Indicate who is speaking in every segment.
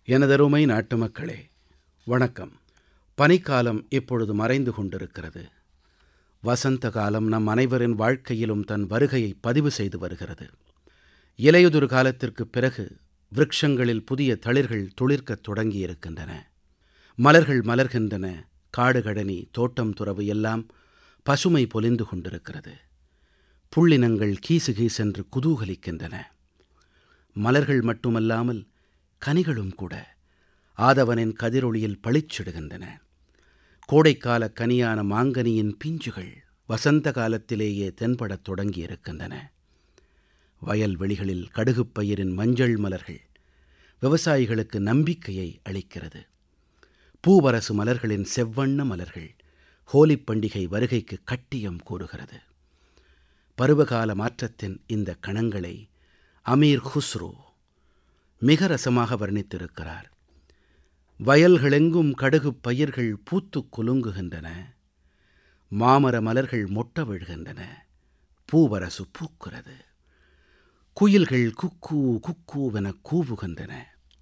Speaker 1: எனதருமை நாட்டுமக்களே வணக்கம் பனிக்காலம் இப்பொழுது மறைந்து கொண்டிருக்கிறது வசந்த காலம் நம் அனைவரின் வாழ்க்கையிலும் தன் வருகையை பதிவு செய்து வருகிறது இலையுதிர் காலத்திற்குப் பிறகு விருட்சங்களில் புதிய தளிர்கள் துளிர்க்கத் தொடங்கியிருக்கின்றன மலர்கள் மலர்கின்றன காடுகழனி தோட்டம் துறவு எல்லாம் பசுமை பொலிந்து கொண்டிருக்கிறது புள்ளினங்கள் கீசுகீசென்று குதூகலிக்கின்றன மலர்கள் மட்டுமல்லாமல் கனிகளும் கூட ஆதவனின் கதிரொளியில் பளிச்சிடுகின்றன கோடைக்கால கனியான மாங்கனியின் பிஞ்சுகள் வசந்த காலத்திலேயே தென்படத் தொடங்கியிருக்கின்றன வயல்வெளிகளில் கடுகுப் பயிரின் மஞ்சள் மலர்கள் விவசாயிகளுக்கு நம்பிக்கையை அளிக்கிறது பூவரசு மலர்களின் செவ்வண்ண மலர்கள் ஹோலிப் பண்டிகை வருகைக்கு கட்டியம் கூறுகிறது பருவகால மாற்றத்தின் இந்த கணங்களை அமீர் குஸ்ரோ மிக ரசமாக வர்ணித்திருக்கிறார் வயல்களெங்கும் கடுகுப் பயிர்கள் பூத்துக் குலுங்குகின்றன மாமர மலர்கள் மொட்ட விழ்கின்றன பூவரசு பூக்கிறது குயில்கள் குக்கூ குக்கூவெனக் கூவுகின்றன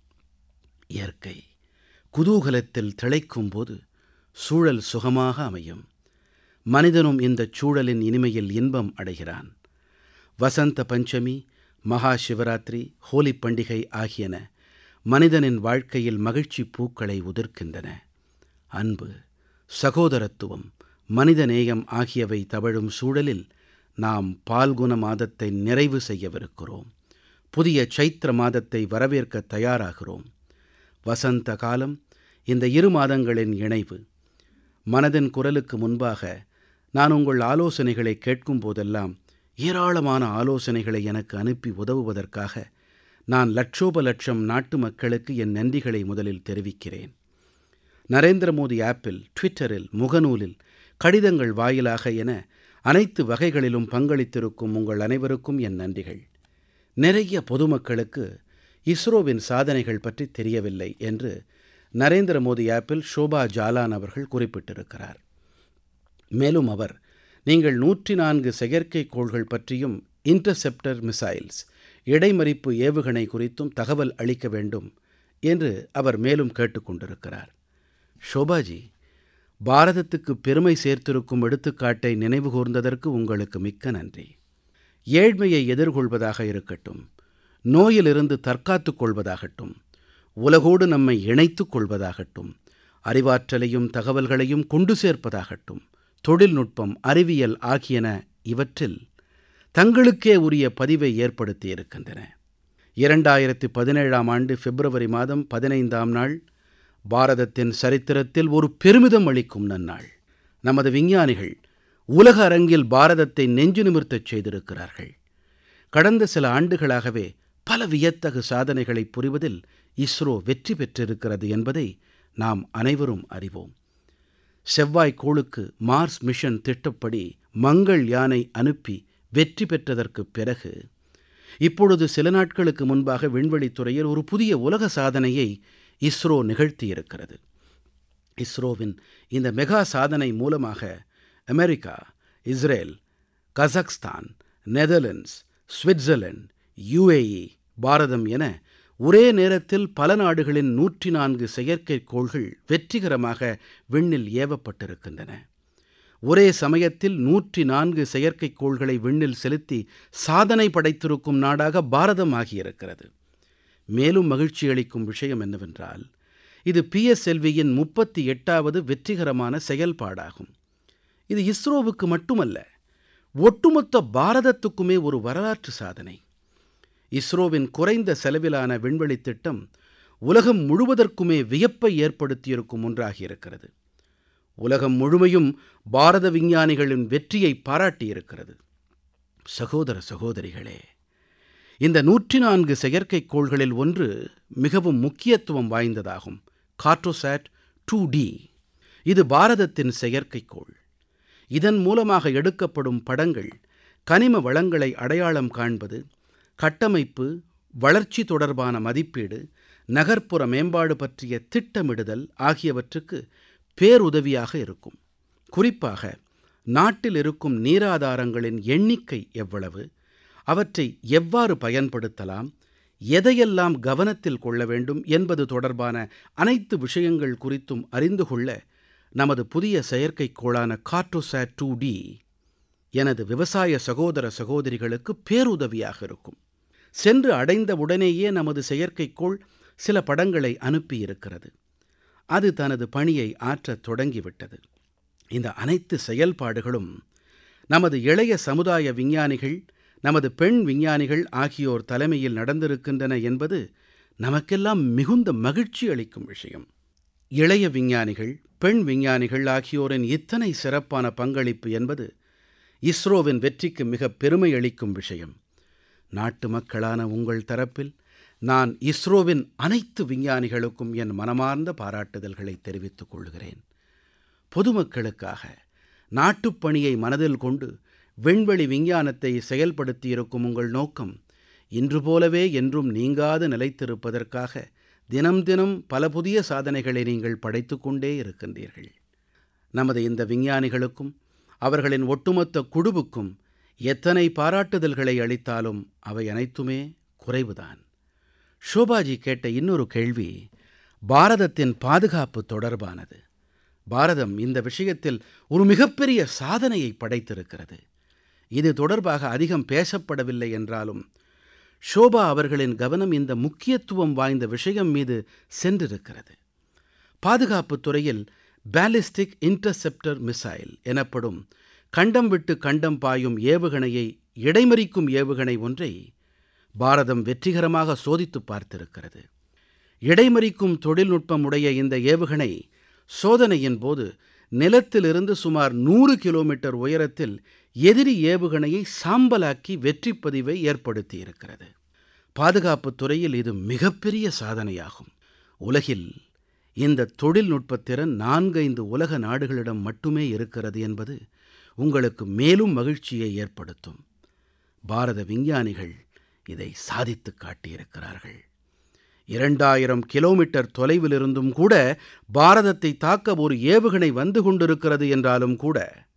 Speaker 1: இயற்கை குதூகலத்தில் திளைக்கும் போது சூழல் சுகமாக அமையும் மனிதனும் இந்தச் சூழலின் இனிமையில் இன்பம் அடைகிறான் வசந்த பஞ்சமி மகா சிவராத்திரி ஹோலிப் பண்டிகை ஆகியன மனிதனின் வாழ்க்கையில் மகிழ்ச்சி பூக்களை உதிர்க்கின்றன அன்பு சகோதரத்துவம் மனிதநேயம் ஆகியவை தவழும் சூழலில் நாம் பால்குன மாதத்தை நிறைவு செய்யவிருக்கிறோம் புதிய சைத்திர மாதத்தை வரவேற்க தயாராகிறோம் வசந்த காலம் இந்த இரு மாதங்களின் இணைவு மனதின் குரலுக்கு முன்பாக நான் உங்கள் ஆலோசனைகளை கேட்கும் போதெல்லாம் ஏராளமான ஆலோசனைகளை எனக்கு அனுப்பி உதவுவதற்காக நான் லட்சோப லட்சம் நாட்டு மக்களுக்கு என் நன்றிகளை முதலில் தெரிவிக்கிறேன் நரேந்திர மோடி ஆப்பில் ட்விட்டரில் முகநூலில் கடிதங்கள் வாயிலாக என அனைத்து வகைகளிலும் பங்களித்திருக்கும் உங்கள் அனைவருக்கும் என் நன்றிகள் நிறைய பொதுமக்களுக்கு இஸ்ரோவின் சாதனைகள் பற்றி தெரியவில்லை என்று நரேந்திர மோடி ஆப்பில் ஷோபா ஜாலான் அவர்கள் குறிப்பிட்டிருக்கிறார் மேலும் அவர் நீங்கள் நூற்றி நான்கு செயற்கைக்கோள்கள் பற்றியும் இன்டர்செப்டர் மிசைல்ஸ் இடைமறிப்பு ஏவுகணை குறித்தும் தகவல் அளிக்க வேண்டும் என்று அவர் மேலும் கேட்டுக்கொண்டிருக்கிறார் ஷோபாஜி பாரதத்துக்கு பெருமை சேர்த்திருக்கும் எடுத்துக்காட்டை நினைவுகூர்ந்ததற்கு உங்களுக்கு மிக்க நன்றி ஏழ்மையை எதிர்கொள்வதாக இருக்கட்டும் நோயிலிருந்து தற்காத்துக் கொள்வதாகட்டும் உலகோடு நம்மை இணைத்துக் கொள்வதாகட்டும் அறிவாற்றலையும் தகவல்களையும் கொண்டு சேர்ப்பதாகட்டும் தொழில்நுட்பம் அறிவியல் ஆகியன இவற்றில் தங்களுக்கே உரிய பதிவை ஏற்படுத்தி இருக்கின்றன 2017ஆம் ஆண்டு பிப்ரவரி மாதம் 15ஆம் நாள் பாரதத்தின் சரித்திரத்தில் ஒரு பெருமிதம் அளிக்கும் நன்னாள் நமது விஞ்ஞானிகள் உலக அரங்கில் பாரதத்தை நெஞ்சு நிமிர்த்தச் செய்திருக்கிறார்கள் கடந்த சில ஆண்டுகளாகவே பல வியத்தகு சாதனைகளை புரிவதில் இஸ்ரோ வெற்றி பெற்றிருக்கிறது என்பதை நாம் அனைவரும் அறிவோம் செவ்வாய்க்கோளுக்கு மார்ஸ் மிஷன் திட்டப்படி மங்கள் யானை அனுப்பி வெற்றி பெற்றதற்குப் பிறகு இப்பொழுது சில நாட்களுக்கு முன்பாக விண்வெளித்துறையில் ஒரு புதிய உலக சாதனையை இஸ்ரோ நிகழ்த்தியிருக்கிறது இஸ்ரோவின் இந்த மெகா சாதனை மூலமாக America Israel Kazakhstan Netherlands Switzerland UAE Bharatham என ஒரே நேரத்தில் பல நாடுகளின் நூற்றி நான்கு செயற்கைக்கோள்கள் வெற்றிகரமாக விண்ணில் ஏவப்பட்டிருக்கின்றன ஒரே சமயத்தில் நூற்றி நான்கு செயற்கைக்கோள்களை விண்ணில் செலுத்தி சாதனை படைத்திருக்கும் நாடாக பாரதம் ஆகியிருக்கிறது மேலும் மகிழ்ச்சி அளிக்கும் விஷயம் என்னவென்றால் இது பிஎஸ்எல்வியின் முப்பத்தி எட்டாவது வெற்றிகரமான செயல்பாடாகும் இது இஸ்ரோவுக்கு மட்டுமல்ல ஒட்டுமொத்த பாரதத்துக்குமே ஒரு வரலாற்று சாதனை இஸ்ரோவின் குறைந்த செலவிலான விண்வெளித் திட்டம் உலகம் முழுவதற்குமே வியப்பை ஏற்படுத்தியிருக்கும் ஒன்றாகியிருக்கிறது உலகம் முழுமையும் பாரத விஞ்ஞானிகளின் வெற்றியை பாராட்டியிருக்கிறது சகோதர சகோதரிகளே இந்த நூற்றி நான்கு செயற்கைக்கோள்களில் ஒன்று மிகவும் முக்கியத்துவம் வாய்ந்ததாகும் கார்ட்டோசாட் டூ டி இது பாரதத்தின் செயற்கைக்கோள் இதன் மூலமாக எடுக்கப்படும் படங்கள் கனிம வளங்களை அடையாளம் காண்பது கட்டமைப்பு வளர்ச்சி தொடர்பான மதிப்பீடு நகர்ப்புற மேம்பாடு பற்றிய திட்டமிடுதல் ஆகியவற்றுக்கு பேருதவியாக இருக்கும் குறிப்பாக நாட்டில் இருக்கும் நீராதாரங்களின் எண்ணிக்கை எவ்வளவு அவற்றை எவ்வாறு பயன்படுத்தலாம் எதையெல்லாம் கவனத்தில் கொள்ள வேண்டும் என்பது தொடர்பான அனைத்து விஷயங்கள் குறித்தும் அறிந்து கொள்ள நமது புதிய செயற்கைக்கோளான கார்ட்டோசாட் 2D எனது விவசாய சகோதர சகோதரிகளுக்கு பேருதவியாக இருக்கும் சென்று அடைந்த உடனேயே நமது செயற்கைக்கோள் சில படங்களை அனுப்பியிருக்கிறது அது தனது பணியை ஆற்றத் தொடங்கிவிட்டது இந்த அனைத்து செயல்பாடுகளும் நமது இளைய சமுதாய விஞ்ஞானிகள் நமது பெண் விஞ்ஞானிகள் ஆகியோர் தலைமையில் நடந்திருக்கின்றன என்பது நமக்கெல்லாம் மிகுந்த மகிழ்ச்சி அளிக்கும் விஷயம் இளைய விஞ்ஞானிகள் பெண் விஞ்ஞானிகள் ஆகியோரின் இத்தனை சிறப்பான பங்களிப்பு என்பது இஸ்ரோவின் வெற்றிக்கு மிகப் பெருமை அளிக்கும் விஷயம் நாட்டு மக்களான உங்கள் தரப்பில் நான் இஸ்ரோவின் அனைத்து விஞ்ஞானிகளுக்கும் என் மனமார்ந்த பாராட்டுதல்களை தெரிவித்துக் கொள்கிறேன் பொதுமக்களுக்காக நாட்டுப்பணியை மனதில் கொண்டு விண்வெளி விஞ்ஞானத்தை செயல்படுத்தியிருக்கும் உங்கள் நோக்கம் இன்று போலவே என்றும் நீங்காது நிலைத்திருப்பதற்காக தினம் தினம் பல புதிய சாதனைகளை நீங்கள் படைத்துக் கொண்டே இருக்கின்றீர்கள் நமது இந்த விஞ்ஞானிகளுக்கும் அவர்களின் ஒட்டுமொத்த குழுவுக்கும் எத்தனை பாராட்டுதல்களை அளித்தாலும் அவை அனைத்துமே குறைவுதான் ஷோபாஜி கேட்ட இன்னொரு கேள்வி பாரதத்தின் பாதுகாப்பு தொடர்பானது பாரதம் இந்த விஷயத்தில் ஒரு மிகப்பெரிய சாதனையை படைத்திருக்கிறது இது தொடர்பாக அதிகம் பேசப்படவில்லை என்றாலும் ஷோபா அவர்களின் கவனம் இந்த முக்கியத்துவம் வாய்ந்த விஷயம் மீது சென்றிருக்கிறது பாதுகாப்புத் துறையில் பாலிஸ்டிக் இன்டர்செப்டர் மிசைல் எனப்படும் கண்டம் விட்டு கண்டம் பாயும் ஏவுகணையை இடைமறிக்கும் ஏவுகணை ஒன்றை பாரதம் வெற்றிகரமாக சோதித்துப் பார்த்திருக்கிறது இடைமறிக்கும் தொழில்நுட்பம் உடைய இந்த ஏவுகணை சோதனையின் போது நிலத்திலிருந்து சுமார் 100 கிலோமீட்டர் உயரத்தில் எதிரி ஏவுகணையை சாம்பலாக்கி வெற்றிப் பதிவை ஏற்படுத்தியிருக்கிறது பாதுகாப்புத் துறையில் இது மிகப்பெரிய சாதனையாகும் உலகில் இந்த தொழில்நுட்பத் திறன் நான்கைந்து உலக நாடுகளிடம் மட்டுமே இருக்கிறது என்பது உங்களுக்கு மேலும் மகிழ்ச்சியை ஏற்படுத்தும் பாரத விஞ்ஞானிகள் இதை சாதித்துக் காட்டியிருக்கிறார்கள் 2000 கிலோமீட்டர் தொலைவிலிருந்தும் கூட பாரதத்தை தாக்க ஒரு ஏவுகணை வந்து கொண்டிருக்கிறது என்றாலும் கூட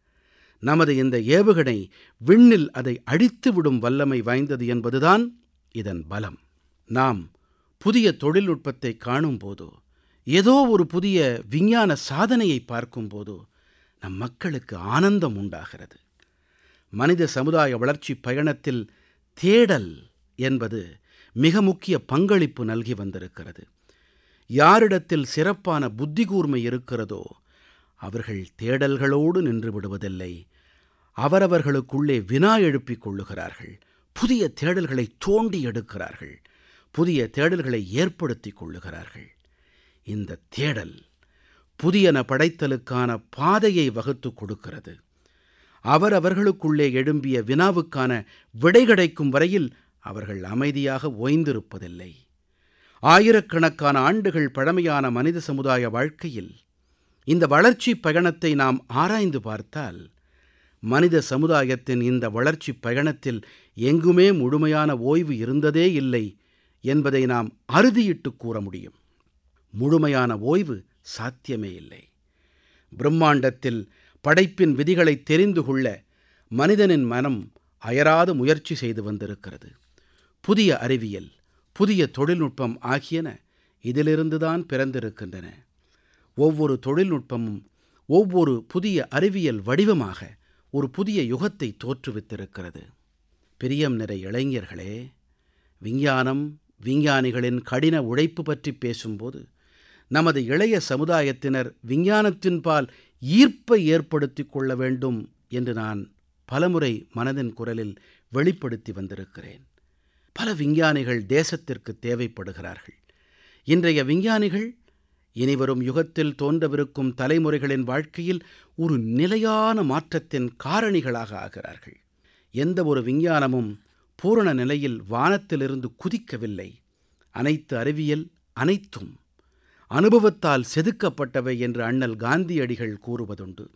Speaker 1: நமது இந்த ஏவுகணை விண்ணில் அதை அழித்துவிடும் வல்லமை வாய்ந்தது என்பதுதான் இதன் பலம் நாம் புதிய தொழில்நுட்பத்தை காணும் போதோ ஏதோ ஒரு புதிய விஞ்ஞான சாதனையை பார்க்கும் போதோ நம் மக்களுக்கு ஆனந்தம் உண்டாகிறது மனித சமுதாய வளர்ச்சிப் பயணத்தில் தேடல் என்பது மிக முக்கிய பங்களிப்பு நல்கி வந்திருக்கிறது யாரிடத்தில் சிறப்பான புத்திகூர்மை இருக்கிறதோ அவர்கள் தேடல்களோடு நின்று விடுவதில்லை அவரவர்களுக்குள்ளே வினா எழுப்பிக் கொள்ளுகிறார்கள் புதிய தேடல்களை தோண்டி எடுக்கிறார்கள் புதிய தேடல்களை ஏற்படுத்திக் கொள்ளுகிறார்கள் இந்த தேடல் புதியன படைத்தலுக்கான பாதையை வகுத்துக் கொடுக்கிறது அவரவர்களுக்குள்ளே எழும்பிய வினாவுக்கான விடை கிடைக்கும் வரையில் அவர்கள் அமைதியாக ஓய்ந்திருப்பதில்லை ஆயிரக்கணக்கான ஆண்டுகள் பழமையான மனித சமுதாய வாழ்க்கையில் இந்த வளர்ச்சிப் பயணத்தை நாம் ஆராய்ந்து பார்த்தால் மனித சமுதாயத்தின் இந்த வளர்ச்சிப் பயணத்தில் எங்குமே முழுமையான ஓய்வு இருந்ததே இல்லை என்பதை நாம் அறுதியிட்டுக் கூற முடியும் முழுமையான ஓய்வு சாத்தியமே இல்லை பிரம்மாண்டத்தில் படைப்பின் விதிகளைத் தெரிந்து கொள்ள மனிதனின் மனம் அயராது முயற்சி செய்து வந்திருக்கிறது புதிய அறிவியல் புதிய தொழில்நுட்பம் ஆகியன இதிலிருந்துதான் பிறந்திருக்கின்றன ஒவ்வொரு தொழில்நுட்பமும் ஒவ்வொரு புதிய அறிவியல் வடிவமாக ஒரு புதிய யுகத்தை தோற்றுவித்திருக்கிறது பிரியம் நிறை இளைஞர்களே விஞ்ஞானம் விஞ்ஞானிகளின் கடின உழைப்பு பற்றி பேசும்போது நமது இளைய சமுதாயத்தினர் விஞ்ஞானத்தின்பால் ஈர்ப்பை ஏற்படுத்திக் கொள்ள வேண்டும் என்று நான் பலமுறை மனதின் குரலில் வெளிப்படுத்தி வந்திருக்கிறேன் பல விஞ்ஞானிகள் தேசத்திற்கு தேவைப்படுகிறார்கள் இன்றைய விஞ்ஞானிகள் இனிவரும் யுகத்தில் தோன்றவிருக்கும் தலைமுறைகளின் வாழ்க்கையில் ஒரு நிலையான மாற்றத்தின் காரணிகளாக ஆகிறார்கள் எந்த ஒரு விஞ்ஞானமும் பூரண நிலையில் வானத்திலிருந்து குதிக்கவில்லை அனைத்து அறிவியல் அனைத்தும் அனுபவத்தால் செதுக்கப்பட்டவை என்று அண்ணல் காந்தியடிகள் கூறுவதுண்டு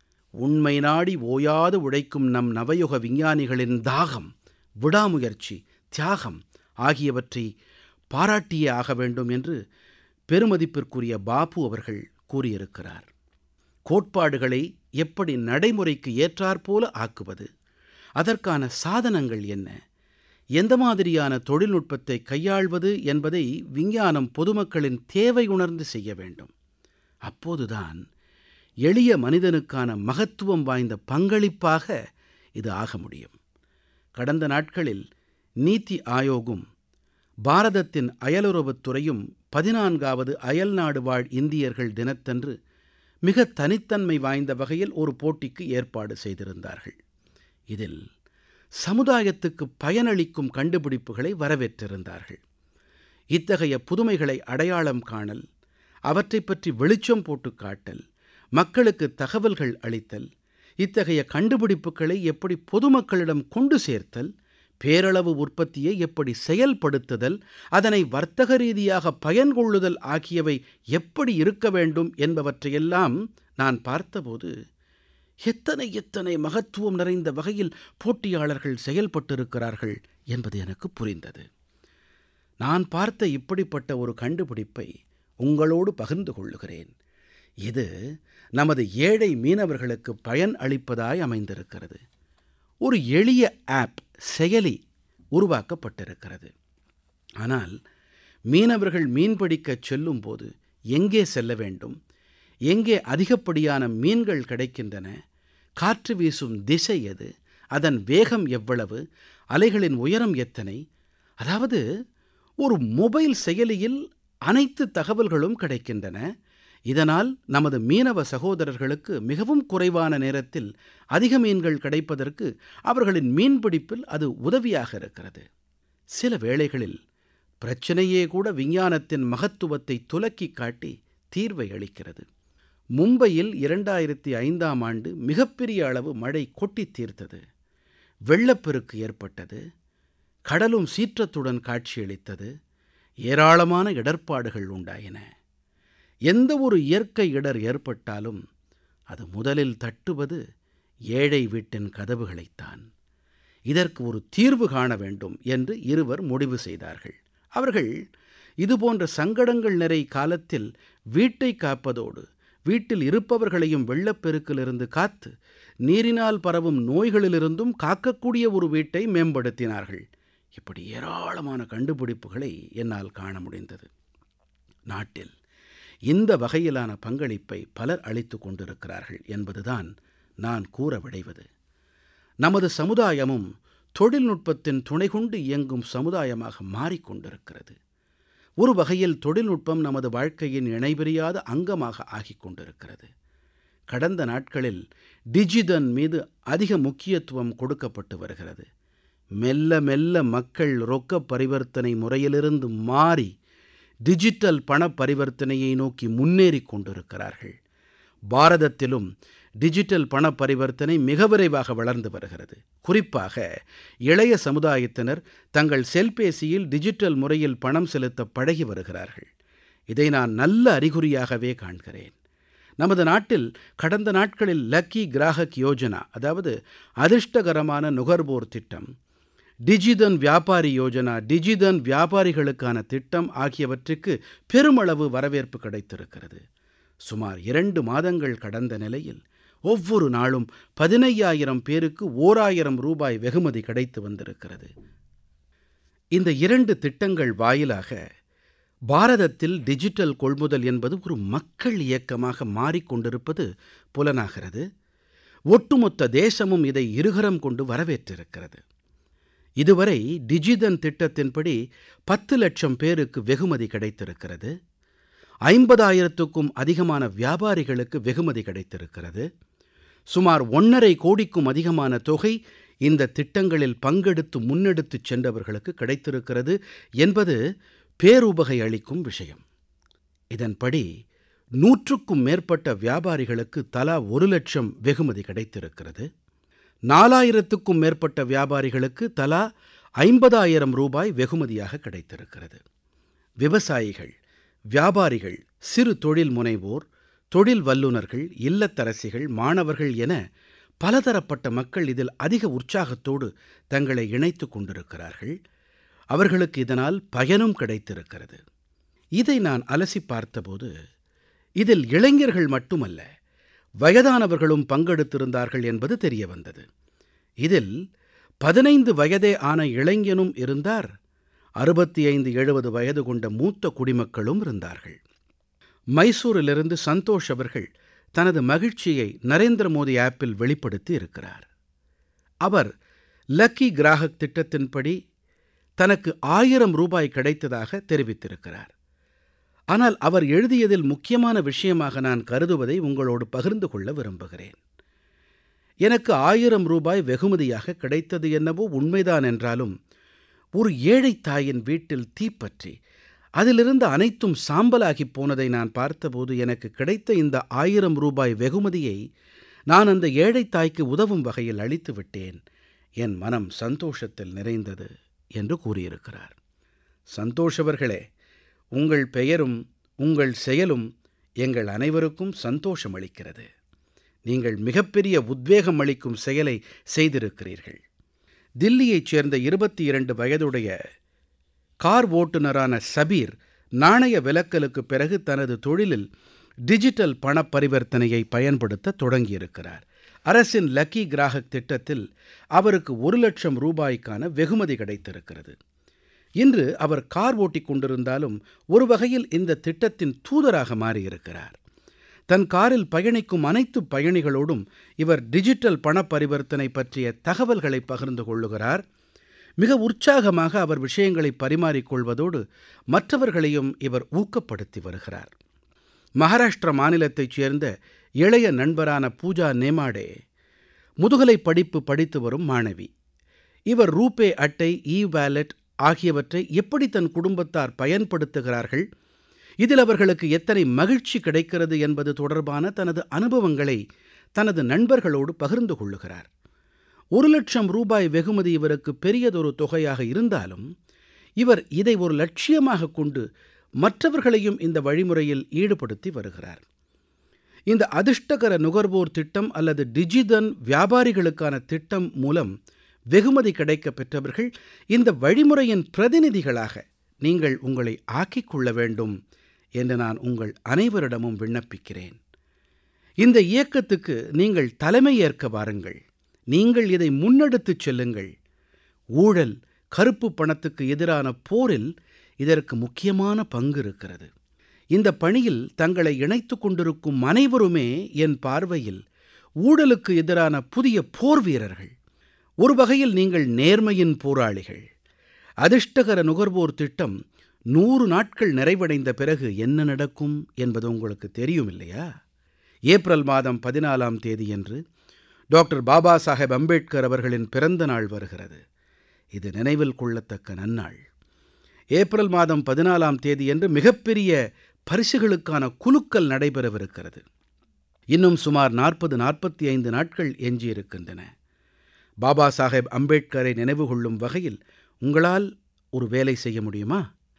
Speaker 1: உண்மை நாடி ஓயாது உழைக்கும் நம் நவயுக விஞ்ஞானிகளின் தாகம் விடாமுயற்சி தியாகம் ஆகியவற்றை பாராட்டியே ஆக வேண்டும் என்று பெருமதிப்பிற்குரிய பாபு அவர்கள் கூறியிருக்கிறார் கோட்பாடுகளை எப்படி நடைமுறைக்கு ஏற்றாற்போல ஆக்குவது அதற்கான சாதனங்கள் என்ன எந்த மாதிரியான தொழில்நுட்பத்தை கையாள்வது என்பதை விஞ்ஞானம் பொதுமக்களின் தேவை உணர்ந்து செய்ய வேண்டும் அப்போதுதான் எளிய மனிதனுக்கான மகத்துவம் வாய்ந்த பங்களிப்பாக இது ஆக முடியும் கடந்த நாட்களில் நீத்தி ஆயோகும் பாரதத்தின் அயலுறவுத் துறையும் 14வது அயல்நாடு வாழ் இந்தியர்கள் தினத்தன்று மிக தனித்தன்மை வாய்ந்த வகையில் ஒரு போட்டிக்கு ஏற்பாடு செய்திருந்தார்கள் இதில் சமுதாயத்துக்கு பயனளிக்கும் கண்டுபிடிப்புகளை வரவேற்றிருந்தார்கள் இத்தகைய புதுமைகளை அடையாளம் காணல் அவற்றைப் பற்றி வெளிச்சம் போட்டுக் காட்டல் மக்களுக்கு தகவல்கள் அளித்தல் இத்தகைய கண்டுபிடிப்புகளை எப்படி பொதுமக்களிடம் கொண்டு சேர்த்தல் பேரளவு உற்பத்தியை எப்படி செயல்படுத்துதல் அதனை வர்த்தக ரீதியாக பயன்கொள்ளுதல் ஆகியவை எப்படி இருக்க வேண்டும் என்பவற்றையெல்லாம் நான் பார்த்தபோது எத்தனை எத்தனை மகத்துவம் நிறைந்த வகையில் போட்டியாளர்கள் செயல்பட்டிருக்கிறார்கள் என்பது எனக்கு புரிந்தது நான் பார்த்த இப்படிப்பட்ட ஒரு கண்டுபிடிப்பை உங்களோடு பகிர்ந்து கொள்ளுகிறேன் இது நமது ஏழை மீனவர்களுக்கு பயன் அளிப்பதாய் அமைந்திருக்கிறது ஒரு எளிய ஆப் செயலி உருவாக்கப்பட்டிருக்கிறது ஆனால் மீனவர்கள் மீன்பிடிக்கச் செல்லும்போது எங்கே செல்ல வேண்டும் எங்கே அதிகப்படியான மீன்கள் கிடைக்கின்றன காற்று வீசும் திசை எது அதன் வேகம் எவ்வளவு அலைகளின் உயரம் எத்தனை அதாவது ஒரு மொபைல் செயலியில் அனைத்து தகவல்களும் கிடைக்கின்றன இதனால் நமது மீனவ சகோதரர்களுக்கு மிகவும் குறைவான நேரத்தில் அதிக மீன்கள் கிடைப்பதற்கு அவர்களின் மீன்பிடிப்பில் அது உதவியாக இருக்கிறது சில வேளைகளில் பிரச்சனையே கூட விஞ்ஞானத்தின் மகத்துவத்தை துலக்கிக் காட்டி தீர்வை அளிக்கிறது மும்பையில் 2005ஆம் ஆண்டு மிகப்பெரிய அளவு மழை கொட்டித் தீர்த்தது வெள்ளப்பெருக்கு ஏற்பட்டது கடலும் சீற்றத்துடன் காட்சியளித்தது ஏராளமான இடர்ப்பாடுகள் உண்டாயின எந்த ஒரு இயற்கை இடர் ஏற்பட்டாலும் அது முதலில் தட்டுவது ஏழை வீட்டின் கதவுகளைத்தான் இதற்கு ஒரு தீர்வு காண வேண்டும் என்று இருவர் முடிவு செய்தார்கள் அவர்கள் இதுபோன்ற சங்கடங்கள் நிறை காலத்தில் வீட்டை காப்பதோடு வீட்டில் இருப்பவர்களையும் வெள்ளப்பெருக்கிலிருந்து காத்து நீரினால் பரவும் நோய்களிலிருந்தும் காக்கக்கூடிய ஒரு வீட்டை மேம்படுத்தினார்கள் இப்படி ஏராளமான கண்டுபிடிப்புகளை என்னால் காண முடிந்தது நாட்டில் இந்த வகையிலான பங்களிப்பை பலர் அளித்துக் கொண்டிருக்கிறார்கள் என்பதுதான் நான் கூற விடைவது நமது சமுதாயமும் தொழில்நுட்பத்தின் துணை கொண்டு இயங்கும் சமுதாயமாக மாறிக்கொண்டிருக்கிறது ஒரு வகையில் தொழில்நுட்பம் நமது வாழ்க்கையின் இணைபிரியாத அங்கமாக ஆகிக் கொண்டிருக்கிறது கடந்த நாட்களில் டிஜிதன் மீது அதிக முக்கியத்துவம் கொடுக்கப்பட்டு வருகிறது மெல்ல மெல்ல மக்கள் ரொக்க பரிவர்த்தனை முறையிலிருந்து மாறி டிஜிட்டல் பண பரிவர்த்தனையை நோக்கி முன்னேறிக் கொண்டிருக்கிறார்கள் பாரதத்திலும் டிஜிட்டல் பண பரிவர்த்தனை மிக விரைவாக வளர்ந்து வருகிறது குறிப்பாக இளைய சமுதாயத்தினர் தங்கள் செல்பேசியில் டிஜிட்டல் முறையில் பணம் செலுத்த பழகி வருகிறார்கள் இதை நான் நல்ல அறிகுறியாகவே காண்கிறேன் நமது நாட்டில் கடந்த நாட்களில் லக்கி கிராஹக் யோஜனா அதாவது அதிர்ஷ்டகரமான நுகர்வோர் திட்டம் டிஜிதன் வியாபாரி யோஜனா டிஜிதன் வியாபாரிகளுக்கான திட்டம் ஆகியவற்றுக்கு பெருமளவு வரவேற்பு கிடைத்திருக்கிறது சுமார் இரண்டு மாதங்கள் கடந்த நிலையில் ஒவ்வொரு நாளும் பதினையாயிரம் பேருக்கு ஓராயிரம் ரூபாய் வெகுமதி கிடைத்து வந்திருக்கிறது இந்த இரண்டு திட்டங்கள் வாயிலாக பாரதத்தில் டிஜிட்டல் கொள்முதல் என்பது ஒரு மக்கள் இயக்கமாக மாறிக்கொண்டிருப்பது புலனாகிறது ஒட்டுமொத்த தேசமும் இதை இருகரம் கொண்டு வரவேற்றிருக்கிறது இதுவரை டிஜிதன் திட்டத்தின்படி பத்து லட்சம் பேருக்கு வெகுமதி கிடைத்திருக்கிறது ஐம்பதாயிரத்துக்கும் அதிகமான வியாபாரிகளுக்கு வெகுமதி கிடைத்திருக்கிறது சுமார் ஒன்றரை கோடிக்கும் அதிகமான தொகை இந்த திட்டங்களில் பங்கெடுத்து முன்னெடுத்துச் சென்றவர்களுக்கு கிடைத்திருக்கிறது என்பது பேருபகை அளிக்கும் விஷயம் இதன்படி நூற்றுக்கும் மேற்பட்ட வியாபாரிகளுக்கு தலா ஒரு லட்சம் வெகுமதி கிடைத்திருக்கிறது நாலாயிரத்துக்கும் மேற்பட்ட வியாபாரிகளுக்கு தலா ஐம்பதாயிரம் ரூபாய் வெகுமதியாக கிடைத்திருக்கிறது விவசாயிகள் வியாபாரிகள் சிறு தொழில் முனைவோர் தொழில் வல்லுநர்கள் இல்லத்தரசிகள் மாணவர்கள் என பலதரப்பட்ட மக்கள் இதில் அதிக உற்சாகத்தோடு தங்களை இணைத்துக் கொண்டிருக்கிறார்கள் அவர்களுக்கு இதனால் பயனும் கிடைத்திருக்கிறது இதை நான் அலசி பார்த்தபோது இதில் இளைஞர்கள் மட்டுமல்ல வயதானவர்களும் பங்கெடுத்திருந்தார்கள் என்பது தெரிய வந்தது இதில் பதினைந்து வயதே ஆன இளைஞனும் இருந்தார் 6570 வயது கொண்ட மூத்த குடிமக்களும் இருந்தார்கள் மைசூரிலிருந்து சந்தோஷ் அவர்கள் தனது மகிழ்ச்சியை நரேந்திர மோடி ஆப்பில் வெளிப்படுத்தி இருக்கிறார் அவர் லக்கி கிராஹக் திட்டத்தின்படி தனக்கு ஆயிரம் ரூபாய் கிடைத்ததாக தெரிவித்திருக்கிறார் ஆனால் அவர் எழுதியதில் முக்கியமான விஷயமாக நான் கருதுவதை உங்களோடு பகிர்ந்து கொள்ள விரும்புகிறேன் எனக்கு ஆயிரம் ரூபாய் வெகுமதியாக கிடைத்தது என்னவோ உண்மைதான் என்றாலும் ஒரு ஏழைத் தாயின் வீட்டில் தீப்பற்றி அதிலிருந்து அனைத்தும் சாம்பலாகிப் போனதை நான் பார்த்தபோது எனக்கு கிடைத்த இந்த ஆயிரம் ரூபாய் வெகுமதியை நான் அந்த ஏழைத் தாய்க்கு உதவும் வகையில் அளித்து விட்டேன் என் மனம் சந்தோஷத்தில் நிறைந்தது என்று கூறியிருக்கிறார் சந்தோஷ் அவர்களே உங்கள் பெயரும் உங்கள் செயலும் எங்கள் அனைவருக்கும் சந்தோஷம் அளிக்கிறது நீங்கள் மிகப்பெரிய உத்வேகம் அளிக்கும் செயலை செய்திருக்கிறீர்கள் தில்லியைச் சேர்ந்த 22 வயதுடைய கார் ஓட்டுநரான சபீர் நாணய விலக்கலுக்குப் பிறகு தனது தொழிலில் டிஜிட்டல் பணப் பரிவர்த்தனையை பயன்படுத்த தொடங்கியிருக்கிறார் அரசின் லக்கி கிராஹக் திட்டத்தில் அவருக்கு ஒரு லட்சம் ரூபாய்க்கான வெகுமதி கிடைத்திருக்கிறது இன்று அவர் கார் ஓட்டிக் கொண்டிருந்தாலும் ஒரு வகையில் இந்த திட்டத்தின் தூதராக மாறியிருக்கிறார் தன் காரில் பயணிக்கும் அனைத்து பயணிகளோடும் இவர் டிஜிட்டல் பணப் பரிவர்த்தனை பற்றிய தகவல்களை பகிர்ந்து கொள்ளுகிறார் மிக உற்சாகமாக அவர் விஷயங்களை பரிமாறிக் கொள்வதோடு மற்றவர்களையும் இவர் ஊக்கப்படுத்தி வருகிறார் மகாராஷ்டிர மாநிலத்தைச் சேர்ந்த இளைய நண்பரான பூஜா நேமாடே முதுகலைப் படிப்பு படித்து வரும் மாணவி இவர் ரூபே அட்டை இ வாலெட் ஆகியவற்றை எப்படி தன் குடும்பத்தார் பயன்படுத்துகிறார்கள் இதில் அவர்களுக்கு எத்தனை மகிழ்ச்சி கிடைக்கிறது என்பது தொடர்பான தனது அனுபவங்களை தனது நண்பர்களோடு பகிர்ந்து கொள்ளுகிறார் ஒரு லட்சம் ரூபாய் வெகுமதி இவருக்கு பெரியதொரு தொகையாக இருந்தாலும் இவர் இதை ஒரு லட்சியமாக கொண்டு மற்றவர்களையும் இந்த வழிமுறையில் ஈடுபடுத்தி வருகிறார் இந்த அதிர்ஷ்டகர நுகர்வோர் திட்டம் அல்லது டிஜிதன் வியாபாரிகளுக்கான திட்டம் மூலம் வெகுமதி கிடைக்கப் பெற்றவர்கள் இந்த வழிமுறையின் பிரதிநிதிகளாக நீங்கள் உங்களை ஆக்கிக் கொள்ள வேண்டும் என்று நான் உங்கள் அனைவரிடமும் விண்ணப்பிக்கிறேன் இந்த இயக்கத்துக்கு நீங்கள் தலைமையேற்க வாருங்கள் நீங்கள் இதை முன்னெடுத்துச் செல்லுங்கள் ஊழல் கருப்பு பணத்துக்கு எதிரான போரில் இதற்கு முக்கியமான பங்கு இருக்கிறது இந்த பணியில் தங்களை இணைத்துக் கொண்டிருக்கும் அனைவருமே என் பார்வையில் ஊழலுக்கு எதிரான புதிய போர் வீரர்கள் ஒரு வகையில் நீங்கள் நேர்மையின் போராளிகள் அதிர்ஷ்டகர நுகர்வோர் திட்டம் நூறு நாட்கள் நிறைவடைந்த பிறகு என்ன நடக்கும் என்பது உங்களுக்கு தெரியும் இல்லையா ஏப்ரல் மாதம் பதினாலாம் தேதியன்று டாக்டர் பாபா சாஹேப் அம்பேட்கர் அவர்களின் பிறந்த நாள் வருகிறது இது நினைவில் கொள்ளத்தக்க நன்னாள் ஏப்ரல் மாதம் பதினாலாம் தேதியன்று மிகப்பெரிய பரிசுகளுக்கான குலுக்கல் நடைபெறவிருக்கிறது இன்னும் சுமார் நாற்பது நாற்பத்தி ஐந்து நாட்கள் எஞ்சியிருக்கின்றன பாபா சாஹேப் அம்பேட்கரை நினைவு கொள்ளும் வகையில் உங்களால் ஒரு வேலை செய்ய முடியுமா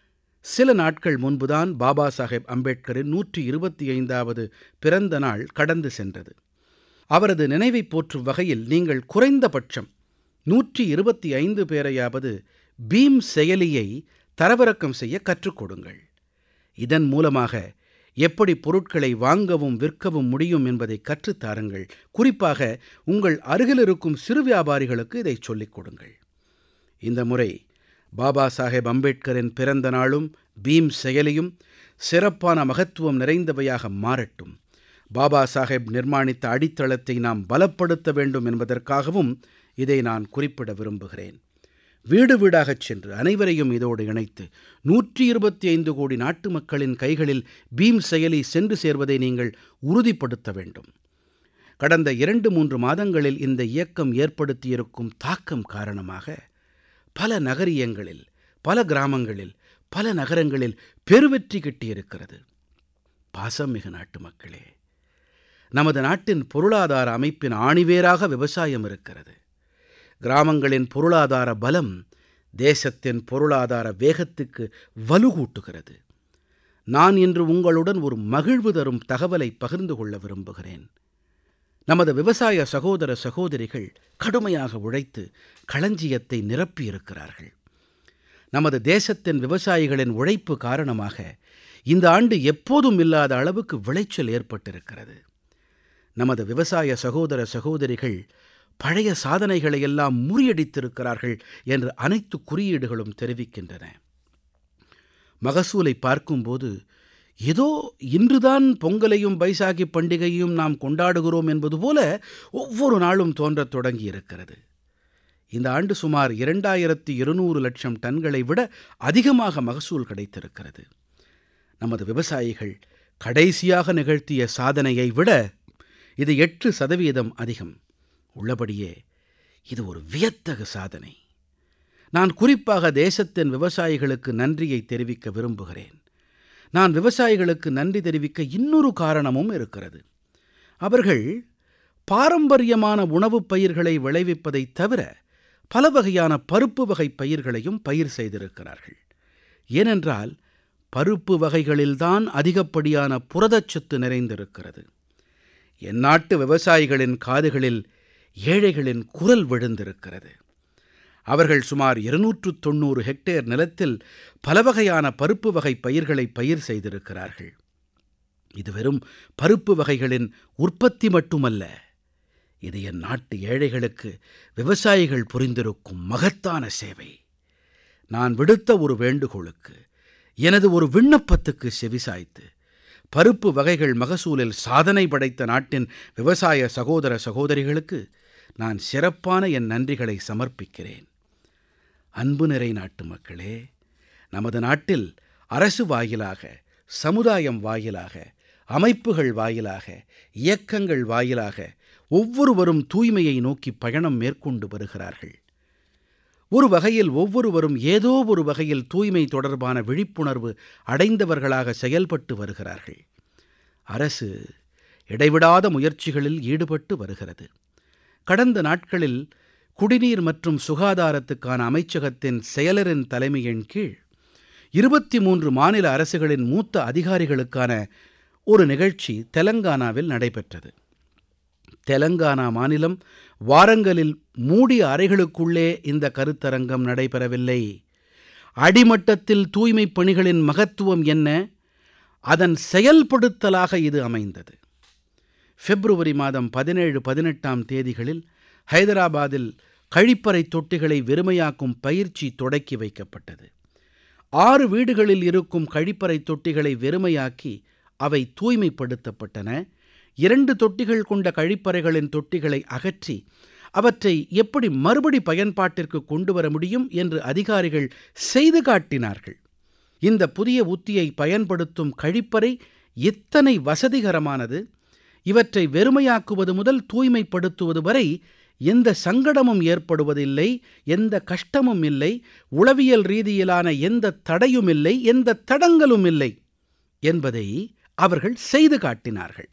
Speaker 1: சில நாட்கள் முன்புதான் பாபா சாஹேப் அம்பேட்கரின் நூற்றி இருபத்தி ஐந்தாவது பிறந்த நாள் கடந்து சென்றது அவரது நினைவைப் போற்றும் வகையில் நீங்கள் குறைந்தபட்சம் நூற்றி இருபத்தி ஐந்து பேரையாவது பீம் செயலியை தரவிறக்கம் செய்ய கற்றுக் கொடுங்கள் இதன் மூலமாக எப்படி பொருட்களை வாங்கவும் விற்கவும் முடியும் என்பதை கற்றுத் தாருங்கள் குறிப்பாக உங்கள் அருகில் இருக்கும் சிறு வியாபாரிகளுக்கு இதைச் சொல்லிக் கொடுங்கள் இந்த முறை பாபா சாஹேப் அம்பேட்கரின் பிறந்த நாளும் பீம் செயலியும் சிறப்பான மகத்துவம் நிறைந்தவையாக மாறட்டும் பாபா சாஹேப் நிர்மாணித்த அடித்தளத்தை நாம் பலப்படுத்த வேண்டும் என்பதற்காகவும் இதை நான் குறிப்பிட விரும்புகிறேன் வீடு வீடாகச் சென்று அனைவரையும் இதோடு இணைத்து நூற்றி இருபத்தி ஐந்து கோடி நாட்டு மக்களின் கைகளில் பீம் செயலி சென்று சேர்வதை நீங்கள் உறுதிப்படுத்த வேண்டும் கடந்த இரண்டு மூன்று மாதங்களில் இந்த இயக்கம் ஏற்படுத்தியிருக்கும் தாக்கம் காரணமாக பல நகரியங்களில் பல கிராமங்களில் பல நகரங்களில் பெருவெற்றி கிட்டியிருக்கிறது பாசமிகு நாட்டு மக்களே நமது நாட்டின் பொருளாதார அமைப்பின் ஆணிவேராக விவசாயம் இருக்கிறது கிராமங்களின் பொருளாதார பலம் தேசத்தின் பொருளாதார வேகத்துக்கு வலுகூட்டுகிறது நான் இன்று உங்களுடன் ஒரு மகிழ்வு தரும் தகவலை பகிர்ந்து கொள்ள விரும்புகிறேன் நமது விவசாய சகோதர சகோதரிகள் கடுமையாக உழைத்து களஞ்சியத்தை நிரப்பியிருக்கிறார்கள் நமது தேசத்தின் விவசாயிகளின் உழைப்பு காரணமாக இந்த ஆண்டு எப்போதும் இல்லாத அளவுக்கு விளைச்சல் ஏற்பட்டிருக்கிறது நமது விவசாய சகோதர சகோதரிகள் பழைய சாதனைகளை எல்லாம் முறியடித்திருக்கிறார்கள் என்று அனைத்து குறியீடுகளும் தெரிவிக்கின்றன மகசூலை பார்க்கும்போது ஏதோ இன்றுதான் பொங்கலையும் பைசாகி பண்டிகையும் நாம் கொண்டாடுகிறோம் என்பது போல ஒவ்வொரு நாளும் தோன்றத் தொடங்கி இருக்கிறது இந்த ஆண்டு சுமார் இரண்டாயிரத்தி இருநூறு லட்சம் டன்களை விட அதிகமாக மகசூல் கிடைத்திருக்கிறது நமது விவசாயிகள் கடைசியாக நிகழ்த்திய சாதனையை விட இது எட்டு சதவீதம் அதிகம் உள்ளபடியே இது ஒரு வியத்தகு சாதனை நான் குறிப்பாக தேசத்தின் விவசாயிகளுக்கு நன்றியை தெரிவிக்க விரும்புகிறேன் நான் விவசாயிகளுக்கு நன்றி தெரிவிக்க இன்னொரு காரணமும் இருக்கிறது அவர்கள் பாரம்பரியமான உணவுப் பயிர்களை விளைவிப்பதைத் தவிர பல வகையான பருப்பு வகை பயிர்களையும் பயிர் செய்திருக்கிறார்கள் ஏனென்றால் பருப்பு வகைகளில்தான் அதிகப்படியான புரதச்சத்து நிறைந்திருக்கிறது என் நாட்டு விவசாயிகளின் காதுகளில் ஏழைகளின் குரல் விழுந்திருக்கிறது அவர்கள் சுமார் இருநூற்று தொண்ணூறு ஹெக்டேர் நிலத்தில் பல வகையான பருப்பு வகை பயிர்களை பயிர் செய்திருக்கிறார்கள் இது வெறும் பருப்பு வகைகளின் உற்பத்தி மட்டுமல்ல இது என் நாட்டு ஏழைகளுக்கு விவசாயிகள் புரிந்திருக்கும் மகத்தான சேவை நான் விடுத்த ஒரு வேண்டுகோளுக்கு எனது ஒரு விண்ணப்பத்துக்கு செவிசாய்த்து பருப்பு வகைகள் மகசூலில் சாதனை படைத்த நாட்டின் விவசாய சகோதர சகோதரிகளுக்கு நான் சிறப்பான என் நன்றிகளை சமர்ப்பிக்கிறேன் அன்பு நிறை நாட்டு மக்களே நமது நாட்டில் அரசு வாயிலாக சமுதாயம் வாயிலாக அமைப்புகள் வாயிலாக இயக்கங்கள் வாயிலாக ஒவ்வொருவரும் தூய்மையை நோக்கி பயணம் மேற்கொண்டு வருகிறார்கள் ஒரு வகையில் ஒவ்வொருவரும் ஏதோ ஒரு வகையில் தூய்மை தொடர்பான விழிப்புணர்வு அடைந்தவர்களாக செயல்பட்டு வருகிறார்கள் அரசு இடைவிடாத முயற்சிகளில் ஈடுபட்டு வருகிறது கடந்த நாட்களில் குடிநீர் மற்றும் சுகாதாரத்துக்கான அமைச்சகத்தின் செயலரின் தலைமையின் கீழ் இருபத்தி மூன்று மாநில அரசுகளின் மூத்த அதிகாரிகளுக்கான ஒரு நிகழ்ச்சி தெலங்கானாவில் நடைபெற்றது தெலங்கானா மாநிலம் வாரங்களில் மூடிய அறைகளுக்குள்ளே இந்த கருத்தரங்கம் நடைபெறவில்லை அடிமட்டத்தில் தூய்மைப் பணிகளின் மகத்துவம் என்ன அதன் செயல்படுத்தலாக இது அமைந்தது பிப்ரவரி மாதம் பதினேழு பதினெட்டாம் தேதிகளில் ஹைதராபாதில் கழிப்பறை தொட்டிகளை வெறுமையாக்கும் பயிற்சி தொடக்கி வைக்கப்பட்டது ஆறு வீடுகளில் இருக்கும் கழிப்பறை தொட்டிகளை வெறுமையாக்கி அவை தூய்மைப்படுத்தப்பட்டன இரண்டு தொட்டிகள் கொண்ட கழிப்பறைகளின் தொட்டிகளை அகற்றி அவற்றை எப்படி மறுபடி பயன்பாட்டிற்கு கொண்டு வர முடியும் என்று அதிகாரிகள் செய்து காட்டினார்கள் இந்த புதிய உத்தியை பயன்படுத்தும் கழிப்பறை எத்தனை வசதிகரமானது இவற்றை வெறுமையாக்குவது முதல் தூய்மைப்படுத்துவது வரை எந்த சங்கடமும் ஏற்படுவதில்லை எந்த கஷ்டமும் இல்லை உளவியல் ரீதியிலான எந்த தடையும் இல்லை எந்த தடங்கலும் இல்லை என்பதை அவர்கள் செய்து காட்டினார்கள்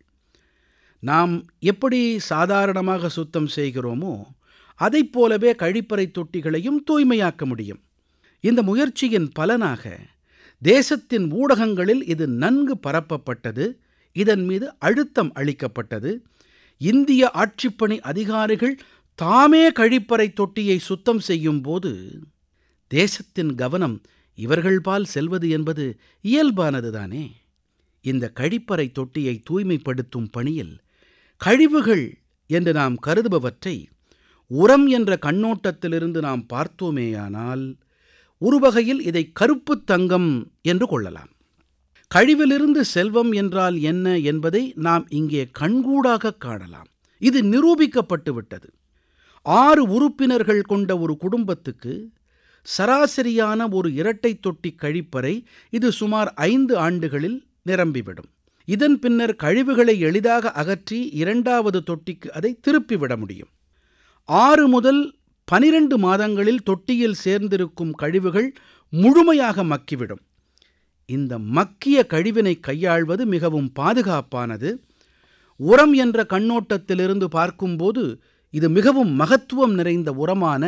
Speaker 1: நாம் எப்படி சாதாரணமாக சுத்தம் செய்கிறோமோ அதைப் போலவே கழிப்பறை தொட்டிகளையும் தூய்மையாக்க முடியும் இந்த முயற்சியின் பலனாக தேசத்தின் ஊடகங்களில் இது நன்கு பரப்பப்பட்டது இதன் மீது அழுத்தம் அளிக்கப்பட்டது இந்திய ஆட்சிப்பணி அதிகாரிகள் தாமே கழிப்பறை தொட்டியை சுத்தம் செய்யும் போது தேசத்தின் கவனம் இவர்கள்பால் செல்வது என்பது இயல்பானதுதானே இந்த கழிப்பறை தொட்டியை தூய்மைப்படுத்தும் பணியில் கழிவுகள் என்று நாம் கருதுபவற்றை உரம் என்ற கண்ணோட்டத்திலிருந்து நாம் பார்த்தோமேயானால் ஒரு வகையில் இதை கருப்புத் தங்கம் என்று கொள்ளலாம் கழிவிலிருந்து செல்வம் என்றால் என்ன என்பதை நாம் இங்கே கண்கூடாக காணலாம் இது நிரூபிக்கப்பட்டு விட்டது ஆறு உறுப்பினர்கள் கொண்ட ஒரு குடும்பத்துக்கு சராசரியான ஒரு இரட்டை தொட்டி கழிப்பறை இது சுமார் ஐந்து ஆண்டுகளில் நிரம்பிவிடும் இதன் பின்னர் கழிவுகளை எளிதாக அகற்றி இரண்டாவது தொட்டிக்கு அதை திருப்பிவிட முடியும் ஆறு முதல் பனிரெண்டு மாதங்களில் தொட்டியில் சேர்ந்திருக்கும் கழிவுகள் முழுமையாக மக்கிவிடும் இந்த மக்கிய கழிவினை கையாள்வது மிகவும் பாதுகாப்பானது உரம் என்ற கண்ணோட்டத்திலிருந்து பார்க்கும்போது இது மிகவும் மகத்துவம் நிறைந்த உரமான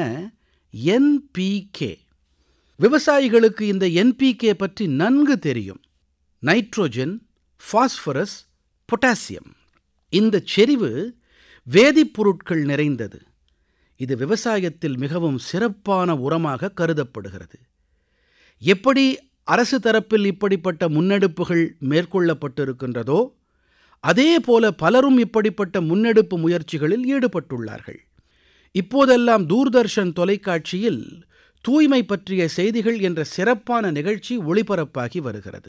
Speaker 1: என்பிகே விவசாயிகளுக்கு இந்த என்பிகே பற்றி நன்கு தெரியும் நைட்ரோஜன் பாஸ்பரஸ் பொட்டாசியம் இந்த செறிவு வேதிப்பொருட்கள் நிறைந்தது இது விவசாயத்தில் மிகவும் சிறப்பான உரமாக கருதப்படுகிறது எப்படி அரசு தரப்பில் இப்படிப்பட்ட முன்னெடுப்புகள் மேற்கொள்ளப்பட்டிருக்கின்றதோ அதே போல பலரும் இப்படிப்பட்ட முன்னெடுப்பு முயற்சிகளில் ஈடுபட்டுள்ளார்கள் இப்போதெல்லாம் தூர்தர்ஷன் தொலைக்காட்சியில் தூய்மை பற்றிய செய்திகள் என்ற சிறப்பான நிகழ்ச்சி ஒளிபரப்பாகி வருகிறது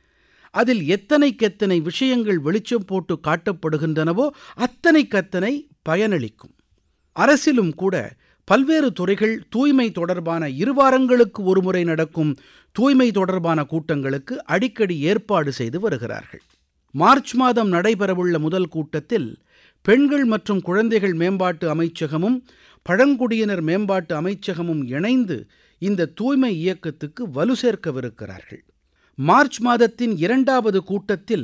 Speaker 1: அதில் எத்தனைக்கெத்தனை விஷயங்கள் வெளிச்சம் போட்டு காட்டப்படுகின்றனவோ அத்தனைக்கத்தனை பயனளிக்கும் அரசிலும் கூட பல்வேறு துறைகள் தூய்மை தொடர்பான இருவாரங்களுக்கு ஒருமுறை நடக்கும் தூய்மை தொடர்பான கூட்டங்களுக்கு அடிக்கடி ஏற்பாடு செய்து வருகிறார்கள் மார்ச் மாதம் நடைபெறவுள்ள முதல் கூட்டத்தில் பெண்கள் மற்றும் குழந்தைகள் மேம்பாட்டு அமைச்சகமும் பழங்குடியினர் மேம்பாட்டு அமைச்சகமும் இணைந்து இந்த தூய்மை இயக்கத்துக்கு வலு சேர்க்கவிருக்கிறார்கள் மார்ச் மாதத்தின் இரண்டாவது கூட்டத்தில்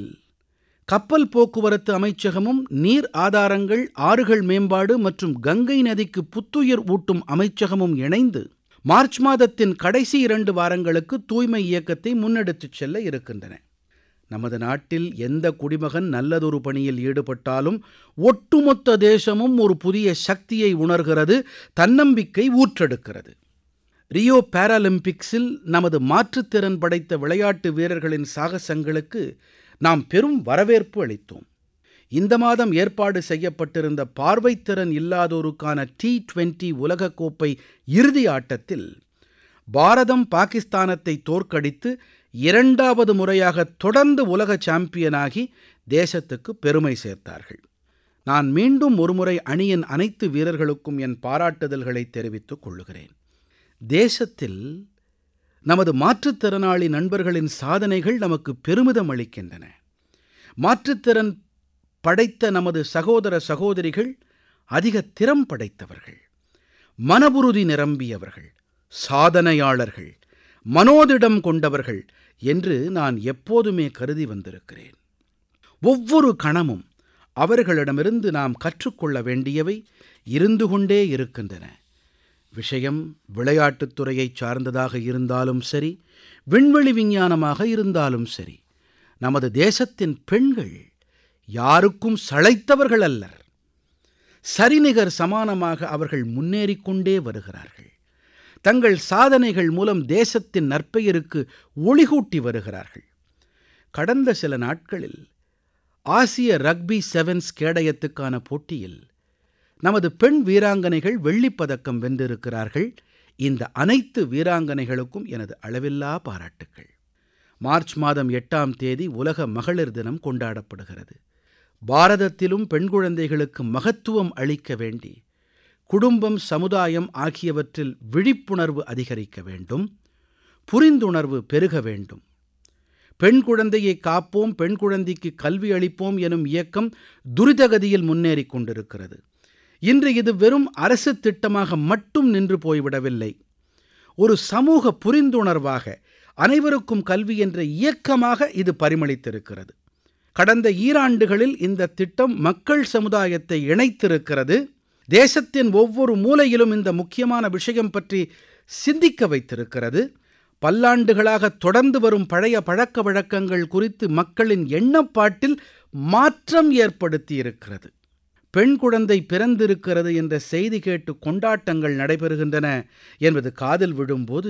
Speaker 1: கப்பல் போக்குவரத்து அமைச்சகமும் நீர் ஆதாரங்கள் ஆறுகள் மேம்பாடு மற்றும் கங்கை நதிக்கு புத்துயிர் ஊட்டும் அமைச்சகமும் இணைந்து மார்ச் மாதத்தின் கடைசி இரண்டு வாரங்களுக்கு தூய்மை இயக்கத்தை முன்னெடுத்துச் செல்ல இருக்கின்றன நமது நாட்டில் எந்த குடிமகன் நல்லதொரு பணியில் ஈடுபட்டாலும் ஒட்டுமொத்த தேசமும் ஒரு புதிய சக்தியை உணர்கிறது தன்னம்பிக்கை ஊற்றெடுக்கிறது ரியோ பாராலிம்பிக்ஸில் நமது மாற்றுத்திறன் படைத்த விளையாட்டு வீரர்களின் சாகசங்களுக்கு நாம் பெரும் வரவேற்பு அளித்தோம் இந்த மாதம் ஏற்பாடு செய்யப்பட்டிருந்த பார்வைத்திறன் இல்லாதோருக்கான டி டுவெண்டி உலகக்கோப்பை இறுதி ஆட்டத்தில் பாரதம் பாகிஸ்தானத்தை தோற்கடித்து இரண்டாவது முறையாக தொடர்ந்து உலக சாம்பியனாகி தேசத்துக்கு பெருமை சேர்த்தார்கள் நான் மீண்டும் ஒருமுறை அணியின் அனைத்து வீரர்களுக்கும் என் பாராட்டுதல்களை தெரிவித்துக் கொள்ளுகிறேன் தேசத்தில் நமது மாற்றுத்திறனாளி நண்பர்களின் சாதனைகள் நமக்கு பெருமிதம் அளிக்கின்றன மாற்றுத்திறன் படைத்த நமது சகோதர சகோதரிகள் அதிக திறம் படைத்தவர்கள் மனவுறுதி நிரம்பியவர்கள் சாதனையாளர்கள் மனோதிடம் கொண்டவர்கள் என்று நான் எப்போதுமே கருதி வந்திருக்கிறேன் ஒவ்வொரு கணமும் அவர்களிடமிருந்து நாம் கற்றுக்கொள்ள வேண்டியவை இருந்து கொண்டே இருக்கின்றன விஷயம் விளையாட்டுத் துறையைச் சார்ந்ததாக இருந்தாலும் சரி விண்வெளி விஞ்ஞானமாக இருந்தாலும் சரி நமது தேசத்தின் பெண்கள் யாருக்கும் சளைத்தவர்கள் அல்லர் சரிநிகர் சமானமாக அவர்கள் முன்னேறிக் கொண்டே வருகிறார்கள் தங்கள் சாதனைகள் மூலம் தேசத்தின் நற்பெயருக்கு ஒளிகூட்டி வருகிறார்கள் கடந்த சில நாட்களில் ஆசிய ரக்பி செவன்ஸ் கேடயத்துக்கான போட்டியில் நமது பெண் வீராங்கனைகள் வெள்ளிப்பதக்கம் வென்றிருக்கிறார்கள் இந்த அனைத்து வீராங்கனைகளுக்கும் எனது அளவில்லா பாராட்டுக்கள் மார்ச் மாதம் எட்டாம் தேதி உலக மகளிர் தினம் கொண்டாடப்படுகிறது பாரதத்திலும் பெண் குழந்தைகளுக்கு மகத்துவம் அளிக்க வேண்டி குடும்பம் சமுதாயம் ஆகியவற்றில் விழிப்புணர்வு அதிகரிக்க வேண்டும் புரிந்துணர்வு பெருக வேண்டும் பெண் குழந்தையை காப்போம் பெண் குழந்தைக்கு கல்வி அளிப்போம் எனும் இயக்கம் துரிதகதியில் முன்னேறிக் கொண்டிருக்கிறது இன்று இது வெறும் அரசு திட்டமாக மட்டும் நின்று போய்விடவில்லை ஒரு சமூக புரிந்துணர்வாக அனைவருக்கும் கல்வி என்ற இயக்கமாக இது பரிமளித்திருக்கிறது கடந்த ஈராண்டுகளில் இந்த திட்டம் மக்கள் சமுதாயத்தை இணைத்திருக்கிறது தேசத்தின் ஒவ்வொரு மூலையிலும் இந்த முக்கியமான விஷயம் பற்றி சிந்திக்க வைத்திருக்கிறது பல்லாண்டுகளாக தொடர்ந்து வரும் பழைய பழக்க வழக்கங்கள் குறித்து மக்களின் எண்ணப்பாட்டில் மாற்றம் ஏற்படுத்தியிருக்கிறது பெண் குழந்தை பிறந்திருக்கிறது என்ற செய்தி கேட்டு கொண்டாட்டங்கள் நடைபெறுகின்றன என்பது காதில் விழும்போது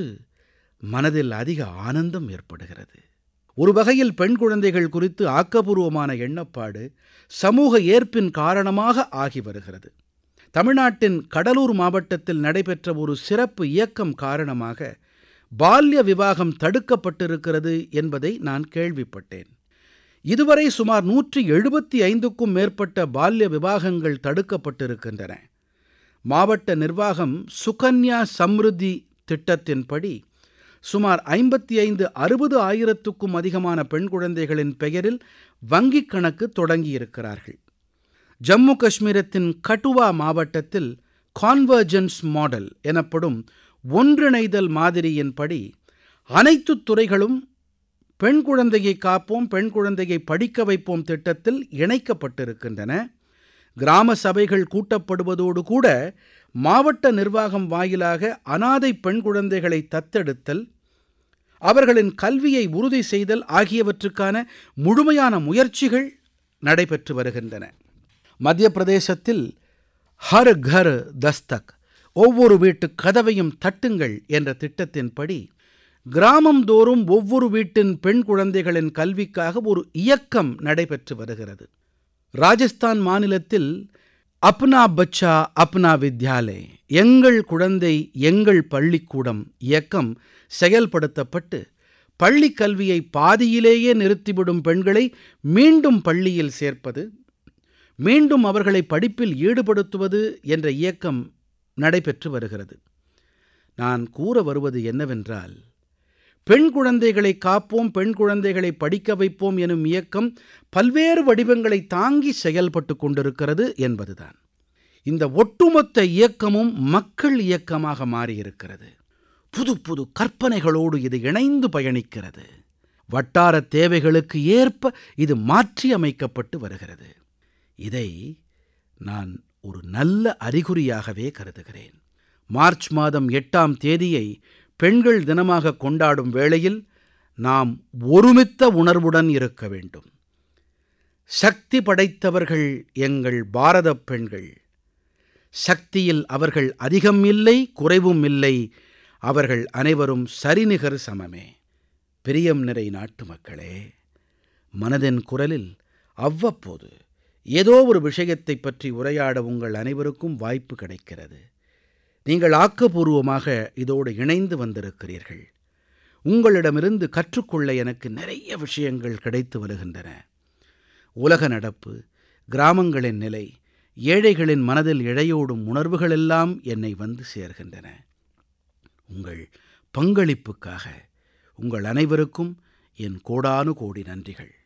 Speaker 1: மனதில் அதிக ஆனந்தம் ஏற்படுகிறது ஒரு வகையில் பெண் குழந்தைகள் குறித்து ஆக்கப்பூர்வமான எண்ணப்பாடு சமூக ஏற்பின் காரணமாக ஆகி வருகிறது தமிழ்நாட்டின் கடலூர் மாவட்டத்தில் நடைபெற்ற ஒரு சிறப்பு இயக்கம் காரணமாக பால்ய விவாகம் தடுக்கப்பட்டிருக்கிறது என்பதை நான் கேள்விப்பட்டேன் இதுவரை சுமார் நூற்றி எழுபத்தி ஐந்துக்கும் மேற்பட்ட பால்ய விவாகங்கள் தடுக்கப்பட்டிருக்கின்றன மாவட்ட நிர்வாகம் சுகன்யா சம்ருத்தி திட்டத்தின்படி சுமார் ஐம்பத்தி ஐந்து அறுபது ஆயிரத்துக்கும் அதிகமான பெண் குழந்தைகளின் பெயரில் வங்கிக் கணக்கு தொடங்கியிருக்கிறார்கள் ஜம்மு காஷ்மீரத்தின் கட்டுவா மாவட்டத்தில் கான்வர்ஜென்ஸ் மாடல் எனப்படும் ஒன்றிணைதல் மாதிரியின்படி அனைத்து துறைகளும் பெண் குழந்தையை காப்போம் பெண் குழந்தையை படிக்க வைப்போம் திட்டத்தில் இணைக்கப்பட்டிருக்கின்றன கிராம சபைகள் கூட்டப்படுவதோடு கூட மாவட்ட நிர்வாகம் வாயிலாக அனாதை பெண் குழந்தைகளை தத்தெடுத்தல் அவர்களின் கல்வியை உறுதி செய்தல் ஆகியவற்றுக்கான முழுமையான முயற்சிகள் நடைபெற்று வருகின்றன மத்திய பிரதேசத்தில் ஹர் கர் தஸ்தக் ஒவ்வொரு வீட்டு கதவையும் தட்டுங்கள் என்ற திட்டத்தின்படி கிராமம் தோறும் ஒவ்வொரு வீட்டின் பெண் குழந்தைகளின் கல்விக்காக ஒரு இயக்கம் நடைபெற்று வருகிறது ராஜஸ்தான் மாநிலத்தில் அப்னா பச்சா அப்னா வித்யாலய் எங்கள் குழந்தை எங்கள் பள்ளிக்கூடம் இயக்கம் செயல்படுத்தப்பட்டு பள்ளிக் கல்வியை பாதியிலேயே நிறுத்திவிடும் பெண்களை மீண்டும் பள்ளியில் சேர்ப்பது மீண்டும் அவர்களை படிப்பில் ஈடுபடுத்துவது என்ற இயக்கம் நடைபெற்று வருகிறது நான் கூற வருவது என்னவென்றால் பெண் குழந்தைகளை காப்போம் பெண் குழந்தைகளை படிக்க வைப்போம் எனும் இயக்கம் பல்வேறு வடிவங்களை தாங்கி செயல்பட்டுக் கொண்டிருக்கிறது என்பதுதான் இந்த ஒட்டுமொத்த இயக்கமும் மக்கள் இயக்கமாக மாறியிருக்கிறது புது புது கற்பனைகளோடு இது இணைந்து பயணிக்கிறது வட்டாரத் தேவைகளுக்கு ஏற்ப இது மாற்றி அமைக்கப்பட்டு வருகிறது இதை நான் ஒரு நல்ல அறிகுறியாகவே கருதுகிறேன் மார்ச் மாதம் எட்டாம் தேதியை பெண்கள் தினமாக கொண்டாடும் வேளையில் நாம் ஒருமித்த உணர்வுடன் இருக்க வேண்டும் சக்தி படைத்தவர்கள் எங்கள் பாரதப் பெண்கள் சக்தியில் அவர்கள் அதிகம் இல்லை குறைவும் இல்லை அவர்கள் அனைவரும் சரிநிகர் சமமே பிரியம் நிறை நாட்டு மக்களே மனதின் குரலில் அவ்வப்போது ஏதோ ஒரு விஷயத்தைப் பற்றி உரையாட உங்கள் அனைவருக்கும் வாய்ப்பு கிடைக்கிறது நீங்கள் ஆக்கப்பூர்வமாக இதோடு இணைந்து வந்திருக்கிறீர்கள் உங்களிடமிருந்து கற்றுக்கொள்ள எனக்கு நிறைய விஷயங்கள் கிடைத்து வருகின்றன உலக நடப்பு கிராமங்களின் நிலை ஏழைகளின் மனதில் இழையோடும் உணர்வுகளெல்லாம் என்னை வந்து சேர்கின்றன உங்கள் பங்களிப்புக்காக உங்கள் அனைவருக்கும் என் கோடானு கோடி நன்றிகள்